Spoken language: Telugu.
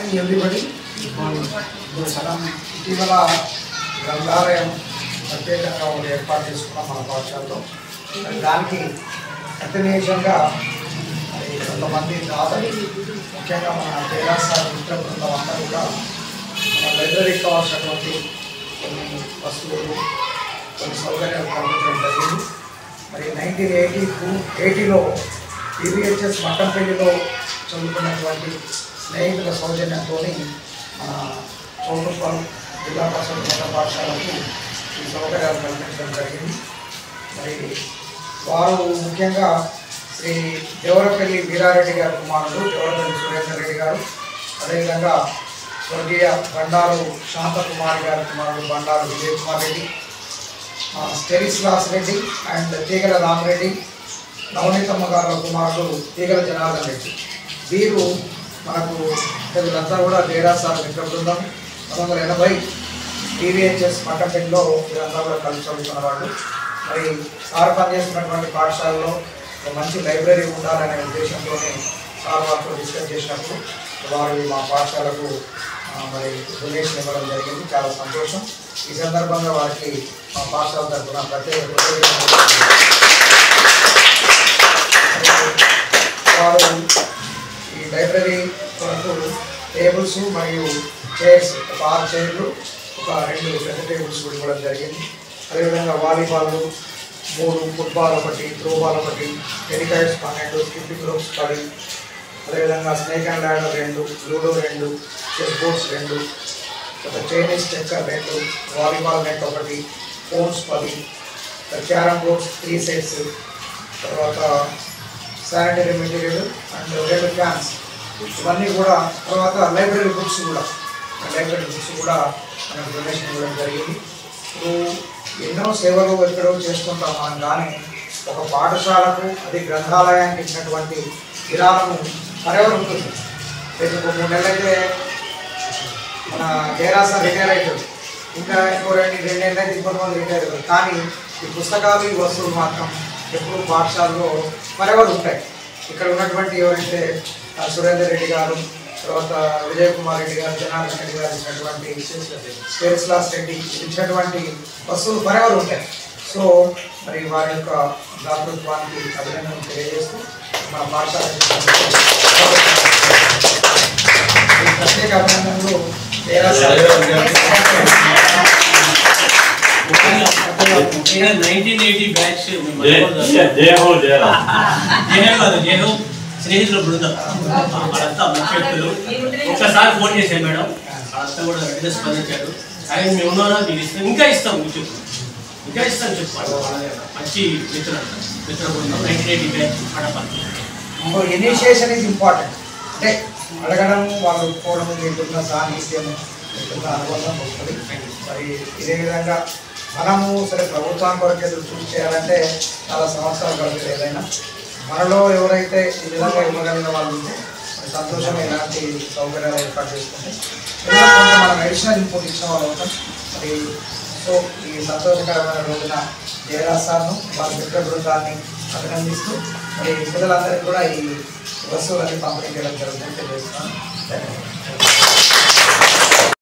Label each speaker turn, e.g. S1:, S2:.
S1: మార్నింగ్ ఎవ్రీబడి మనం ఇటీవల గ్రంథాలయం ప్రత్యేకంగా ఒకటి ఏర్పాటు చేసుకున్నాం మన పాఠశాలలో మరి దానికి కంటిన్యూషన్గా మరి కొంతమంది దాతలు ముఖ్యంగా మన పేరాస మిత్ర బృందం అంతా కూడా మన లైబ్రరీకి కావాల్సినటువంటి కొన్ని వస్తువులు కొన్ని సౌకర్యాలు కల్పించడం జరిగింది మరి నైన్టీన్ ఎయిటీ టూ ఎయిటీలో టీవీహెచ్ఎస్ మట్టంపల్లిలో చదువుకున్నటువంటి స్నేహితుల సౌజన్యంతో మన చౌటుప్పల్ జిల్లా పరిషత్ ఉన్నత పాఠశాలకు ఈ సౌకర్యాలు కల్పించడం జరిగింది మరి వారు ముఖ్యంగా శ్రీ దేవరపల్లి వీరారెడ్డి గారి కుమారుడు దేవరపల్లి సురేందర్ రెడ్డి గారు అదేవిధంగా స్వర్గీయ బండారు శాంతకుమారి గారి కుమారుడు బండారు విజయ్ కుమార్ రెడ్డి ఆ, స్టెరిస్లాస్ రెడ్డి అండ్ తీగల రామరెడ్డి నవనీతమ్మ గారి కుమారుడు తీగల జనార్దన్ రెడ్డి వీరు మనకు వీళ్ళంతా కూడా డేరాసార్ మిత్ర బృందం పంతొమ్మిది వందల ఎనభై టీవీహెచ్ఎస్ మట్టంపల్లిలో వీరంతా కూడా కలిసి చదువుతున్న వాళ్ళు మరి సార్ పనిచేస్తున్నటువంటి పాఠశాలలో ఒక మంచి లైబ్రరీ ఉండాలనే ఉద్దేశంతోనే సార్ వారితో డిస్కస్ చేసినప్పుడు వారు మా పాఠశాలకు ఆ, మరి డొనేషన్ ఇవ్వడం జరిగింది చాలా సంతోషం ఈ సందర్భంగా వారికి మా పాఠశాల తరఫున ప్రత్యేక కృతజ్ఞతలు వారు ఈ లైబ్రరీ కొరకు టేబుల్స్ మరియు చైర్స్ ఒక ఆరు చైర్లు ఒక రెండు పెద్ద టేబుల్స్ కూడా ఇవ్వడం జరిగింది అదేవిధంగా వాలీబాల్ మూడు ఫుట్బాల్ ఒకటి త్రోబాల్ ఒకటి టెలికైట్స్ పన్నెండు స్కిప్పింగ్ రోప్స్ పది అదేవిధంగా స్నేక్ అండ్ ల్యాడర్ రెండు లూడో రెండు చెస్ బోర్డ్స్ రెండు ఒక చైనీస్ చెక్కర్ రెండు వాలీబాల్ నెట్ ఒకటి ఫోన్స్ పది క్యారమ్ బోర్డ్స్ త్రీ సెట్స్ తర్వాత శానిటరీ మెటీరియల్ అండ్ రెండు ఫ్యాన్స్ ఇవన్నీ కూడా తర్వాత లైబ్రరీ బుక్స్ కూడా లైబ్రరీ బుక్స్ కూడా మనకు డొనేషన్ ఇవ్వడం జరిగింది ఇప్పుడు ఎన్నో సేవలు ఎక్కడో చేస్తుంటాం మనం కానీ ఒక పాఠశాలకు అది గ్రంథాలయానికి ఇచ్చినటువంటి విరాళము ఫరెవర్ ఉంటుంది రేపు ఒక మూడు నెలలైతే మన జయరాస రిటైర్ అవుతుంది ఇంకా ఇంకో రెండు రెండు నెలలు అయితే ఇంకొంతమంది రిటైర్ అవుతారు కానీ ఈ పుస్తకాలు ఈ వస్తువులు మాత్రం ఎప్పుడు పాఠశాలలో మరెవరు ఉంటాయి ఇక్కడ ఉన్నటువంటి ఎవరైతే ఆ, సురేందర్ రెడ్డి గారు తర్వాత విజయ్ కుమార్ రెడ్డి గారు జనార్దన్ రెడ్డి గారు ఇచ్చినటువంటి స్టేరిస్లాస్ రెడ్డి ఇచ్చినటువంటి వస్తువులు మరెవరు ఉంటాయి సో మరి వారి యొక్క దాతృత్వానికి అభినందనలు తెలియజేస్తూ మా పాఠశాల ఈ ప్రత్యేక అభినందనలు
S2: నైన్టీన్ ఎయిటీ బ్యాచ్
S3: జయ హో జయ
S2: జయహం కాదు జయహం స్నేహితుల బృందం వాళ్ళంతా ముఖ్య వ్యక్తులు ఒక్కసారి ఫోన్ చేశాను మేడం వాళ్ళంతా కూడా వెంటనే స్పందించాడు ఆయన మేము ఉన్నారా మీకు ఇస్తాం ఇంకా ఇస్తాం మీకు చెప్పు ఇంకా ఇస్తాం చెప్పాడు మంచి మిత్రులు మిత్ర బృందం నైన్టీన్ ఎయిటీ బ్యాచ్ పడపల్లి
S1: ఇంకో ఇనిషియేషన్ ఈజ్ ఇంపార్టెంట్ అంటే అడగడం వాళ్ళు ఒప్పుకోవడం మీకున్న సాన్నిధ్యం మీకున్న అనుబంధం వస్తుంది మరి ఇదే విధంగా మనము సరే ప్రభుత్వం కొరకు ఎదురు చూసి చేయాలంటే చాలా సంవత్సరాలు పడుతుంది ఏదైనా మనలో ఎవరైతే ఈ విధంగా ఇవ్వగలిగిన వాళ్ళు ఉంటే మరి సంతోషంగా ఇలాంటి సౌకర్యాలు ఏర్పాటు చేసుకుంటే ఏదో కొంత మనం అడిషనల్ ఇన్పుట్ ఇచ్చిన వాళ్ళు అవుతాం మరి సో ఈ సంతోషకరమైన రోజున జయరాజాను వారి మిత్ర బృందాన్ని అభినందిస్తూ మరి పిల్లలందరికీ కూడా ఈ వస్తువులన్నీ పంపిణీ చేయడం జరుగుతుంది తెలియజేస్తున్నాను ధన్యవాదాలు